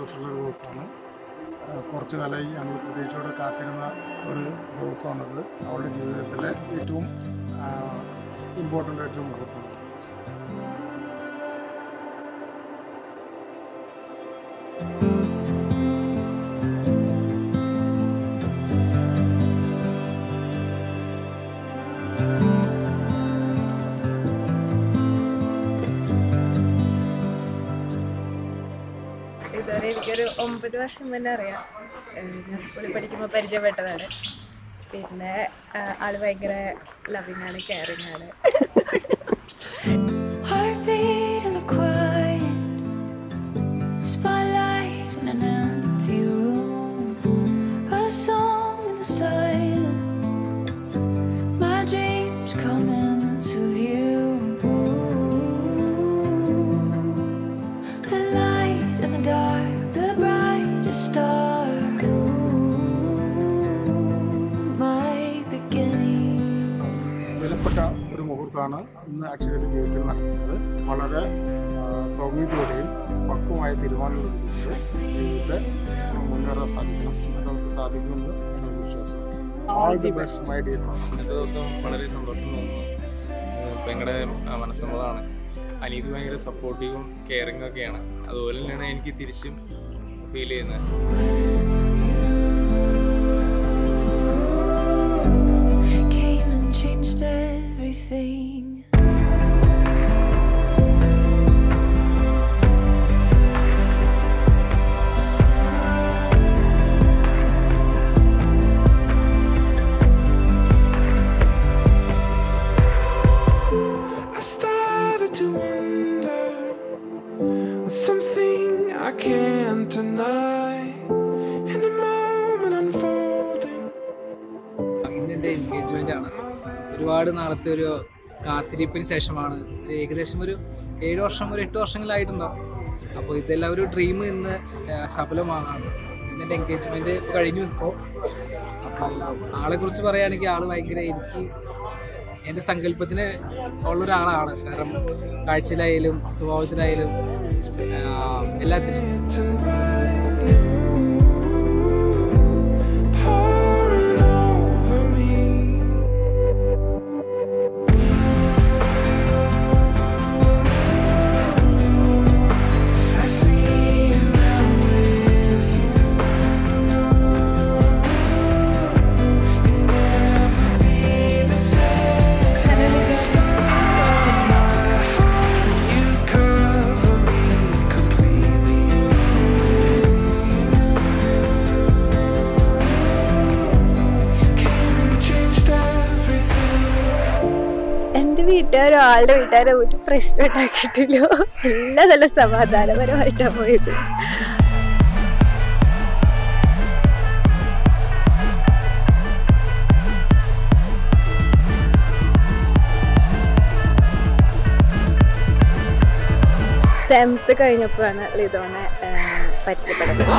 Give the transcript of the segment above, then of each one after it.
സന്തോഷമുള്ള ഒരു ദിവസമാണ് ആ, കുറച്ചു കാലമായി ഞങ്ങൾ പ്രതീക്ഷയോടെ കാത്തിരുന്ന ഒരു ദിവസമാണത് അവളുടെ ജീവിതത്തിലെ ഏറ്റവും ഇമ്പോർട്ടൻ്റ് ആയിട്ടൊരു മുഹൂർത്തം ഇതുവരെ എനിക്കൊരു ഒമ്പത് വർഷം മുന്നേ അറിയാം ഏഹ് ഞാൻ സ്കൂളിൽ പഠിക്കുമ്പോൾ പരിചയപ്പെട്ടതാണ് പിന്നെ ആഹ് ആള് ഭയങ്കര ലവിങ് ആണ് കെയറിങ് ആണ് Heartbeat in the quiet, spotlight in an empty room, a song in the silence. My dreams come into view. A light in the dark, the brightest star. My beginning. വിലപ്പെട്ട ഒരു മുഹൂർത്തമാണ് ഇന്ന് അക്ഷരയുടെ ജീവിതത്തിൽ നടക്കുന്നത് വളരെ ആ, സൗമ്യതയോടെയും പക്വമായ തീരുമാനങ്ങൾ ജീവിതത്തെ മുന്നേറാൻ സാധിക്കണം അത് നമുക്ക് സാധിക്കുമെന്ന് ഞങ്ങൾക്ക് വിശ്വാസമുണ്ട് all the best my dear ഇന്നത്തെ ദിവസം വളരെ സന്തോഷം തോന്നുന്നു പെങ്ങളുടെ മനസ്സമ്മതമാണ് അനീത് ഭയങ്കര സപ്പോർട്ടീവും കെയറിങ് ഒക്കെയാണ് അതുപോലെ തന്നെയാണ് എനിക്ക് തിരിച്ചും ഫീൽ ചെയ്യുന്നത് came and changed everything. I started to wonder something I can't deny. In a moment unfolding. ഇന്നെൻ്റെ എൻഗേജ്മെൻ്റ് ആണ് ഒരുപാട് നാളത്തെ ഒരു കാത്തിരിപ്പിന് ശേഷമാണ് ഒരു ഏകദേശം ഒരു ഏഴ് വർഷം ഒരു എട്ട് വർഷങ്ങളായിട്ടുണ്ടാവും അപ്പോൾ ഇതെല്ലാം ഒരു ഡ്രീം ഇന്ന് ആ, സഫലമാകാണ് ഇന്നെൻ്റെ എൻഗേജ്മെൻറ്റ് കഴിഞ്ഞു ഇപ്പോൾ അപ്പോൾ ആളെക്കുറിച്ച് പറയുകയാണെങ്കിൽ ആൾ ഭയങ്കര എനിക്ക് എൻ്റെ സങ്കല്പത്തിന് ഉള്ളൊരാളാണ് കാരണം കാഴ്ചയിലായാലും സ്വഭാവത്തിലായാലും ആ, എല്ലാത്തിനും pouring over me. I see it now with you. You'll never be the same. Start of my heart, you cover me completely. Came and changed everything. എൻ്റെ വീട്ടുകാരും ആളുടെ വീട്ടുകാരും ഒരു പ്രശ്നം ഉണ്ടാക്കിയിട്ടില്ല എല്ലാം നല്ല സമാധാനപരമായിട്ടാണ് പോയത് ടെൻത്ത് കഴിഞ്ഞപ്പോഴാണ് ലിതോനെ ഏഹ്, പരിചയപ്പെടുന്നത്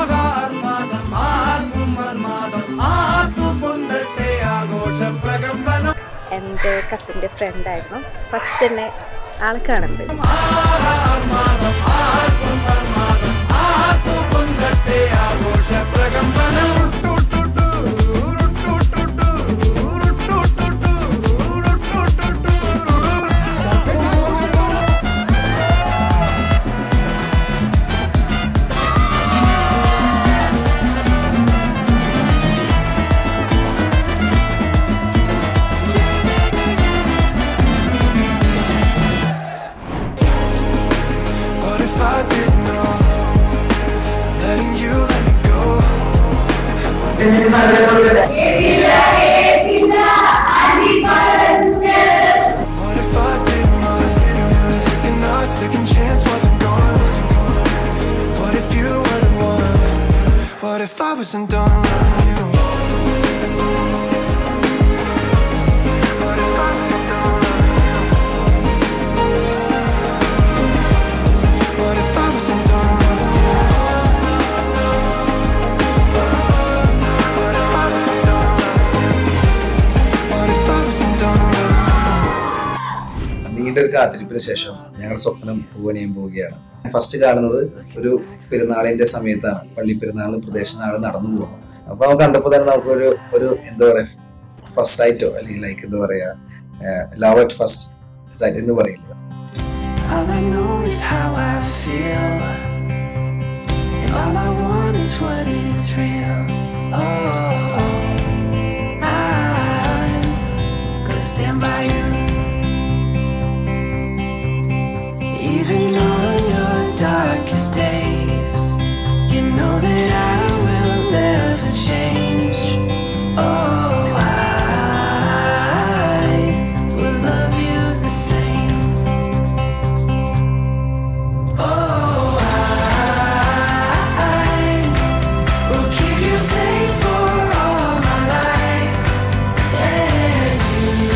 എൻ്റെ കസിൻ്റെ ഫ്രണ്ടായിരുന്നു ഫസ്റ്റ് തന്നെ ആളെ കാണുന്നത് But if I didn't know, letting you let me go. What if I didn't know, didn't know, second thought, second chance wasn't gone, wasn't gone. What if you were the one? What if I wasn't done loving you? What if I wasn't done loving you? What if I wasn't done loving you? What if I wasn't done loving you? What if I wasn't done loving you? നീണ്ട ഒരു കാത്തിരിപ്പിന് ശേഷം ഞങ്ങൾ സ്വപ്നം പൂവണിയാൻ പോവുകയാണ് first കാണുന്നത് ഒരു പെരുന്നാളിന്റെ സമയത്താണ് പള്ളി പെരുന്നാൾ പ്രദേശനാൾ നടന്നു പോകുന്നു അപ്പൊ അത് കണ്ടപ്പോൾ തന്നെ നമുക്കൊരു ഒരു എന്താ പറയാ ഫസ്റ്റ് സൈറ്റോ അല്ലെങ്കിൽ ലൈക്ക് എന്താ പറയാ ലവ് അറ്റ് ഫസ്റ്റ് സൈറ്റ് എന്ന് പറയില്ല All I know is how I feel. And all I want is what is real. Oh, I'm gonna stand by you. Even on your darkest days, you know that I will never change. Oh, I will love you the same. Oh, I will keep you safe for all my life, and you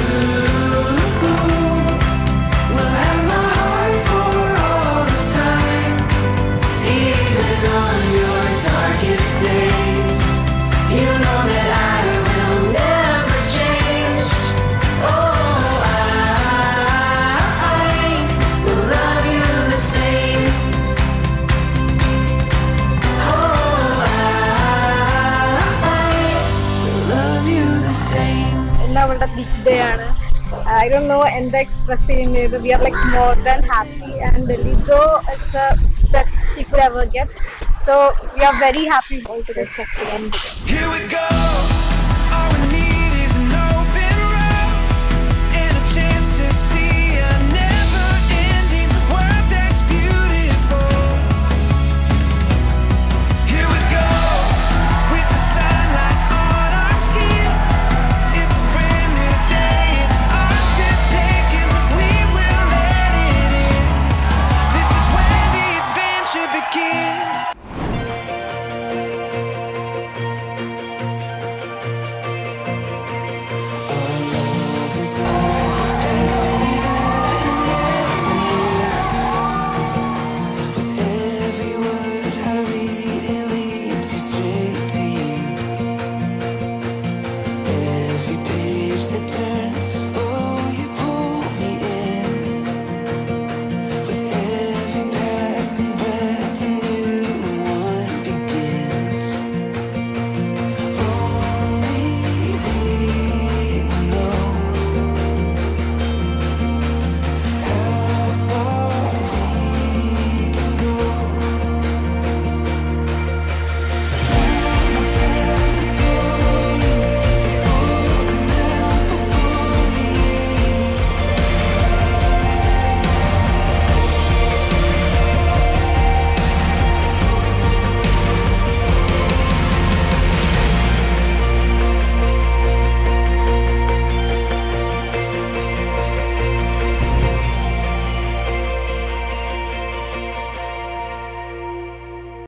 will have my heart for all of time. Even on your darkest days, you know that I will never change. Oh, I will love you the same. Oh, I will love you the same. ഇന്ന് അവളുടെ big day ആണ് I don't know എന്താ express ചെയ്യുന്നത് we are like more than happy and ലിഗോ is the best she could ever get so we are very happy all to this section Here we go.